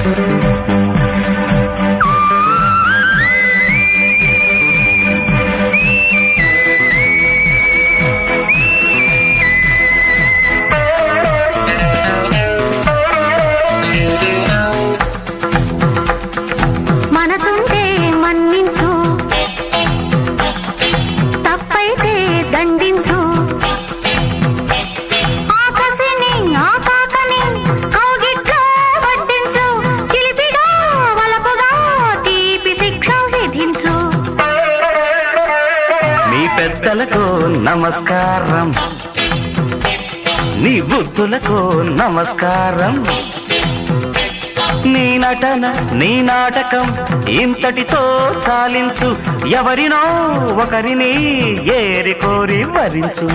మనసుంటే మన్నించు తప్పైతే దండించు ఆకసిని ఆకాకని కౌగిట్లో వడ్డించు చిలిపిగా వలపుగా తీపి శిక్ష విధించు మీ పెద్దలకు నమస్కారం నీ బుద్ధులకు నమస్కారం నీ నటన నీ నాటకం ఇంతటితో చాలించు ఎవరినో ఒకరిని ఏరి కోరి భరించు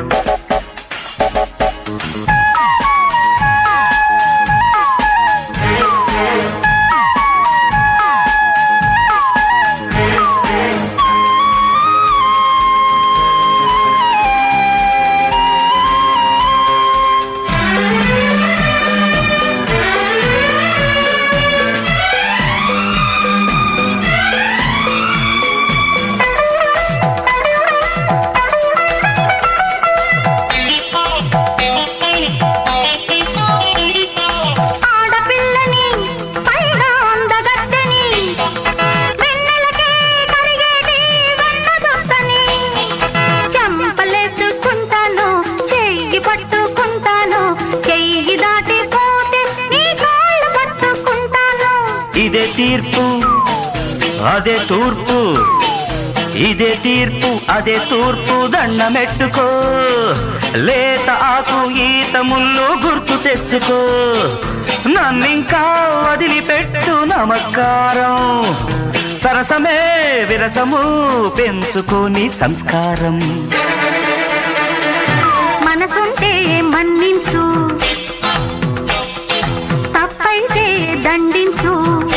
ఆడపిల్లని పైగా అందగత్తెని వెన్నెలకే కరిగేది వెన్నదొత్తని చెంపలేసుకుంటాను చెయ్యి పట్టుకుంటాను చెయ్యి దాటిపోతే నీ కాళ్ళు పట్టుకుంటాను ఇదే తీర్పు అదే తూర్పు ఇదే తీర్పు అదే తూర్పు దండమెట్టుకో లేత ఆకు ఈత ముళ్ళు గుర్తు తెచ్చుకో నన్నింకా వదిలిపెట్టు నమస్కారం సరసమే విరసము పెంచుకోని సంస్కారం మనసుంటే మన్నించు తప్పైతే దండించు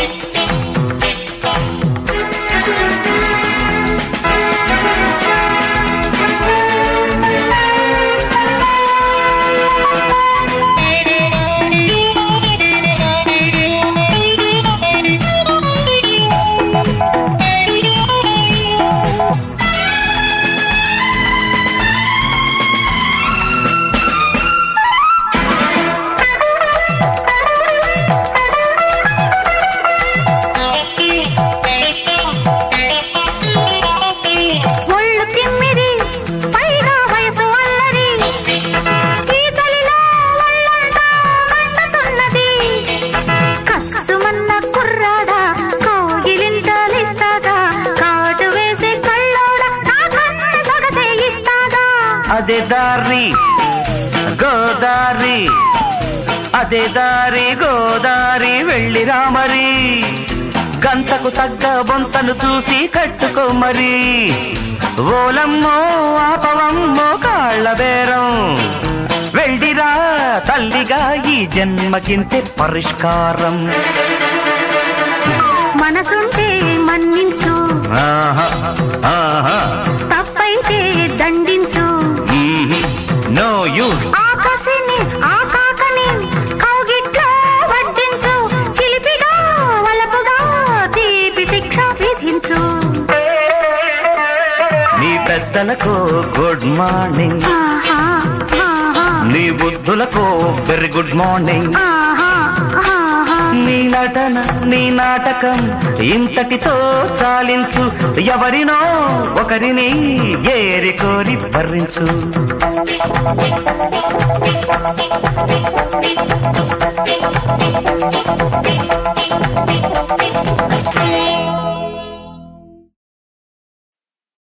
ఒళ్ళు తిమ్మిరి పైగా వయసు అల్లరి ఈ చలిలో ఒళ్ళంతా మండుతున్నది కస్సుమన్న కుర్రాడా కౌగిలింతలిస్తాగా కాటు వేసే కళ్ళోడా నా కన్ను సొగసే ఇస్తాగా అదే దారి గోదారి అదే దారి గోదారి వెళ్ళిరా మరి గంతకు తగ్గ బొంతను చూసి కట్టుకో మరి ఓలమ్మో ఆపవమ్మో కాళ్ళ బేరం వెళ్ళిరా తల్లిగా ఈ జన్మకింతే పరిష్కారం మనసుంటే మన్నించు ఆహా ఆహా తప్పైతే దండించు నో యూస్ ఆకాశని ఆకాకని కౌగిట్లో వడ్డించు చిలిపిగా వలపుగా తీపి శిక్ష విధించు నీ పెద్దలకు గుడ్ మార్నింగ్ ఆహా, ఆహా, నీ బుద్ధులకు వెరీ గుడ్ మార్నింగ్ ఆహా, ఆహా. నీ నటన నీ నాటకం ఇంతటితో చాలించు ఎవరినో ఒకరిని ఏరి కోరి భరించు ఆ